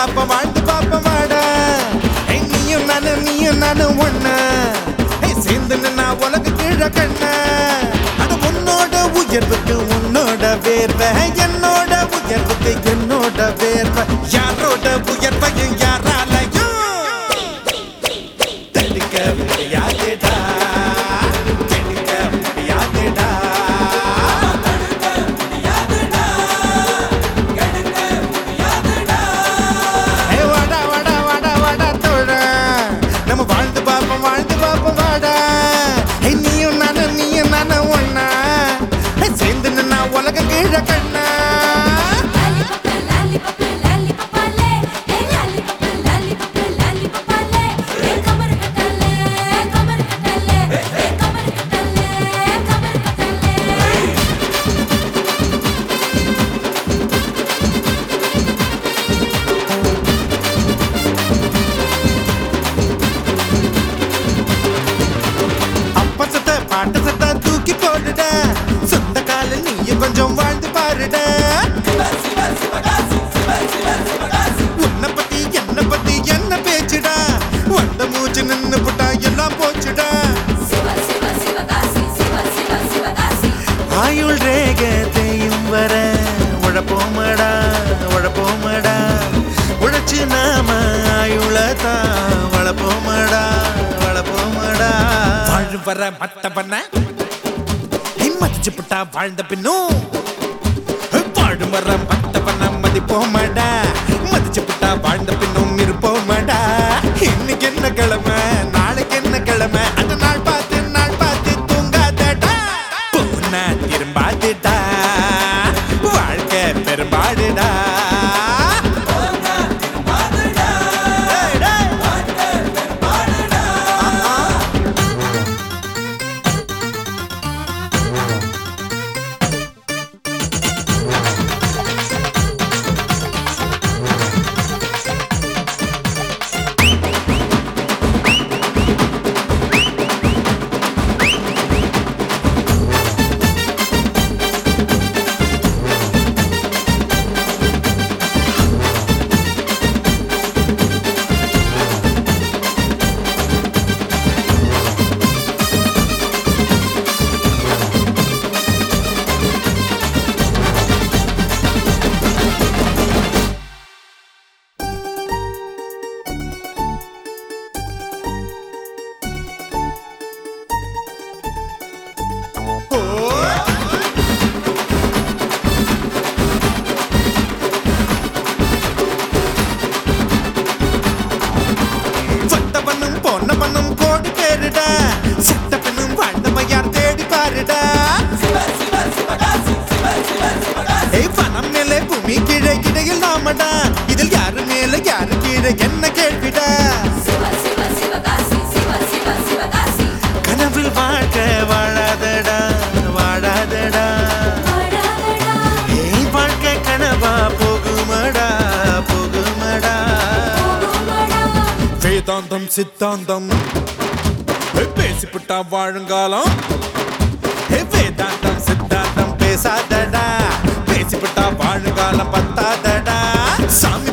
பாப்ப வாழ்ந்து பாப்ப வாடா ஏய், நீயும் நானும் நீயும் நானும் ஒண்ணு ஏய், சேர்ந்து நின்னா உலக கீழ கண்ண அது உன்னோட உயர்வுக்கு உன்னோட வேர்வை என்னோட உயர்வுக்கு என்னோட வேர்வை யாரோட உயர்வையும் யாராலையும் தடுக்க முடியாதுடா தடுக்க முடியாதுடா ஏய் வாடா வாடா வாடா வாடா தோழா நம்ம வாழ்ந்து பாப்போம் வாழ்ந்து பாப்போம் வாடா ஏய் நீயும் நானும் நீயும் நானும் ஒண்ணா ஏய் சேர்ந்து நின்னா உலகம் கீழ கண்ணா Lollipop, lollipop, lollipopale. Hey, lollipop, lollipop, lollipopale. Hey, Kamaru கட்டலே, Kamaru கட்டலே. Hey, Kamaru கட்டலே, Kamaru கட்டலே. அப்ப சத்த பாட்ட சத்த தூக்கி போடுடா சொந்த கால நீயும் கொஞ்சம் வாழ்ந்து பாருடா உன்னை பத்தி என்ன பத்தி என்ன பேச்சுடா வந்த மூச்சு நின்னு புட்டா எல்லாம் போச்சுடா சிவ, சிவ, சிவகாசி, சிவ, சிவ, சிவகாசி. ஆயுள் ரேகத்தையும் வர உழப்போமடா உழப்போமடா உழைச்சு நாம ஆயுளதான் வளப்போமடா வளப்போமடா வாழ் வர மத்த பண்ண மதிச்சு புட்டா வாழ்ந்த பின்னும் வாழும் வர மத்த பண்ண மதிப்போமடா மதிச்சு புட்டா வாழ்ந்த பின்னும் இருப்போமடா இன்னைக்கு என்ன கிழமை நாளைக்கு என்ன கிழமை அந்த நாள் பார்த்து நாள் பார்த்து தூங்காதடா போனா திரும்பாதுடா வாழ்க்கை பெரும்பாடுடா டேய், டேய். ஆஹா. சொத்த பண்ணும் பொண்ண பண்ணும் கோடி பேருடா செத்த பெண்ணும் வாழ்ந்தவ யார் தேடி பாருடா ஏய் பணம் மேலே பூமி கீழே இடையில் நாமடா இதில் யாரு மேல யாரு கீழே என்ன கேள்விடா சிவ, சிவ, சிவகாசி, சிவ, சிவ, சிவகாசி. கனவில் வாழ்க்கை வாழாதடா வாழாதடா வாழாதடா, ஏய் வாழ்க்கை கனவா போகுமடா போகுமடா போகுமடா. வேதாந்தம் சித்தாந்தம் ஏய், பேசிப்புட்டா வாழுங்காலம் ஏய், வேதாந்தம் சித்தாந்தம் பேசாதடா பேசிப்புட்டா வாழுங்காலம் பத்தாதடா சாமி